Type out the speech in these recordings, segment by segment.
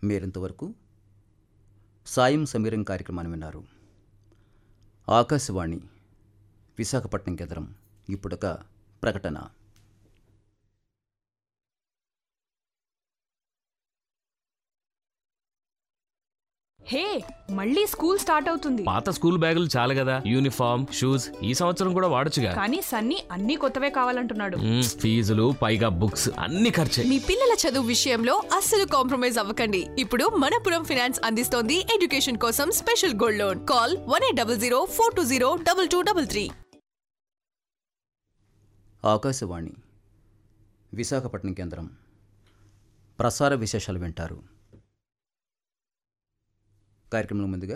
మీరింతవరకు సాయం సమీరం కార్యక్రమాన్ని విన్నారు ఆకాశవాణి విశాఖపట్నం కేంద్రం ఇప్పుడొక ప్రకటన హే మళ్ళీ స్కూల్ స్టార్ట్ అవుతుంది పాత స్కూల్ బ్యాగులు చాలు కదా యూనిఫామ్ షూస్ ఈ సంవత్సరం కూడా వాడొచ్చుగా కానీ సన్నీ అన్ని కొత్తవే కావాలంటున్నాడు మ్మ్, ఫీజులు పైగా బుక్స్ అన్ని ఖర్చే మీ పిల్లల చదువు విషయంలో అస్సలు కాంప్రమైజ్ అవ్వకండి ఇప్పుడు మనపురం ఫినాన్స్ అందిస్తోంది ఎడ్యుకేషన్ కోసం special gold loan call one eight double zero four two zero double two double three Akashvani Visakhapatnam కేంద్రం ప్రసార విశేషాలు వింటారు కార్యక్రమంలో ముందుగా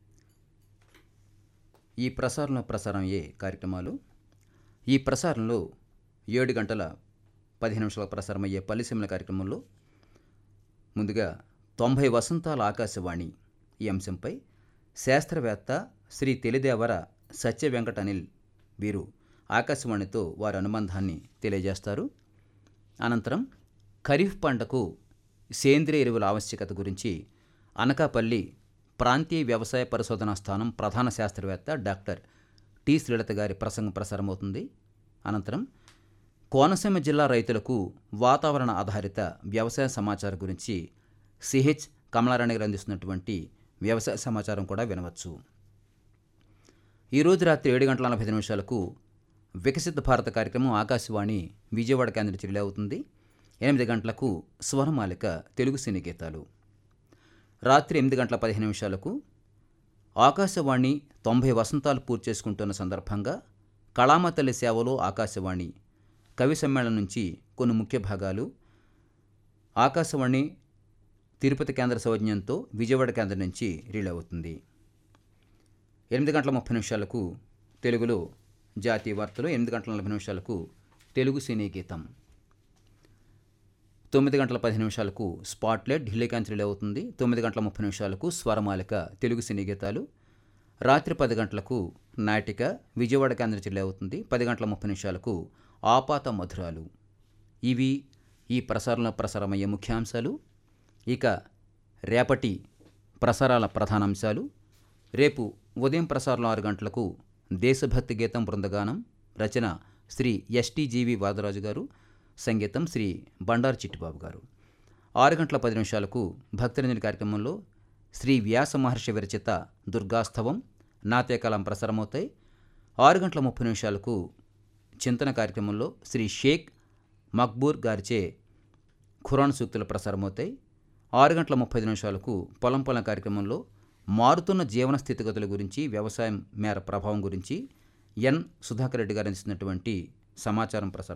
ఈ ప్రసారంలో ప్రసారం అయ్యే కార్యక్రమాలు ఈ ప్రసారంలో ఏడు గంటల పదిహేను నిమిషాల ప్రసారం అయ్యే పల్లిసీమల కార్యక్రమంలో ముందుగా తొంభై వసంతాల ఆకాశవాణి ఈ అంశంపై శాస్త్రవేత్త శ్రీ తెలిదేవర సత్య వెంకట అనిల్ వీరు ఆకాశవాణితో వారి అనుబంధాన్ని తెలియజేస్తారు అనంతరం ఖరీఫ్ పంటకు సేంద్రియ ఎరువుల ఆవశ్యకత గురించి అనకాపల్లి ప్రాంతీయ వ్యవసాయ పరిశోధనా స్థానం ప్రధాన శాస్త్రవేత్త డాక్టర్ టి శ్రీలత గారి ప్రసంగం ప్రసారమవుతుంది అనంతరం కోనసీమ జిల్లా రైతులకు వాతావరణ ఆధారిత వ్యవసాయ సమాచారం గురించి సిహెచ్ కమలారాణి గారు అందిస్తున్నటువంటి వ్యవసాయ సమాచారం కూడా వినవచ్చు ఈరోజు రాత్రి ఏడు గంటల నలభై ఐదు నిమిషాలకు వికసిత భారత కార్యక్రమం ఆకాశవాణి విజయవాడ కేంద్రం చిల్లి అవుతుంది ఎనిమిది గంటలకు స్వరమాలిక తెలుగు సినీ గీతాలు రాత్రి ఎనిమిది గంటల పదిహేను నిమిషాలకు ఆకాశవాణి తొంభై వసంతాలు పూర్తి చేసుకుంటున్న సందర్భంగా కళామ తల్లి సేవలో ఆకాశవాణి కవి సమ్మేళనం నుంచి కొన్ని ముఖ్య భాగాలు ఆకాశవాణి తిరుపతి కేంద్ర సౌజన్యంతో విజయవాడ కేంద్రం నుంచి రిలే అవుతుంది ఎనిమిది గంటల ముప్పై నిమిషాలకు తెలుగులో జాతీయ వార్తలు ఎనిమిది గంటల నలభై నిమిషాలకు తెలుగు సినీ గీతం తొమ్మిది గంటల పదిహేను నిమిషాలకు స్పాట్లైట్ ఢిల్లీ క్యాన్సిల్ అవుతుంది తొమ్మిది గంటల ముప్పై నిమిషాలకు స్వరమాలిక తెలుగు సినీ గీతాలు రాత్రి పది గంటలకు నాటిక విజయవాడ కేంద్ర జిల్లా అవుతుంది పది గంటల ముప్పై నిమిషాలకు ఆపాత మధురాలు ఇవి ఈ ప్రసారంలో ప్రసారమయ్యే ముఖ్యాంశాలు ఇక రేపటి ప్రసారాల ప్రధానాంశాలు రేపు ఉదయం ప్రసారంలో ఆరు గంటలకు దేశభక్తి గీతం బృందగానం రచన శ్రీ ఎస్టీజీవి వాదరాజు గారు సంగీతం శ్రీ బండారు చిట్టిబాబు గారు ఆరు గంటల పది నిమిషాలకు భక్తరంజని కార్యక్రమంలో శ్రీ వ్యాస మహర్షి విరచిత దుర్గాస్తవం నాట్యకలం ప్రసారమవుతాయి ఆరు గంటల ముప్పై నిమిషాలకు చింతన కార్యక్రమంలో శ్రీ షేక్ మక్బూర్ గారిచే ఖురాన్ సూక్తులు ప్రసారమవుతాయి ఆరు గంటల ముప్పై నిమిషాలకు పొలం పొలం కార్యక్రమంలో మారుతున్న జీవన స్థితిగతుల గురించి వ్యవసాయం మేర ప్రభావం గురించి ఎన్ సుధాకర్ రెడ్డి గారు అందిస్తున్నటువంటి సమాచారం ప్రసారం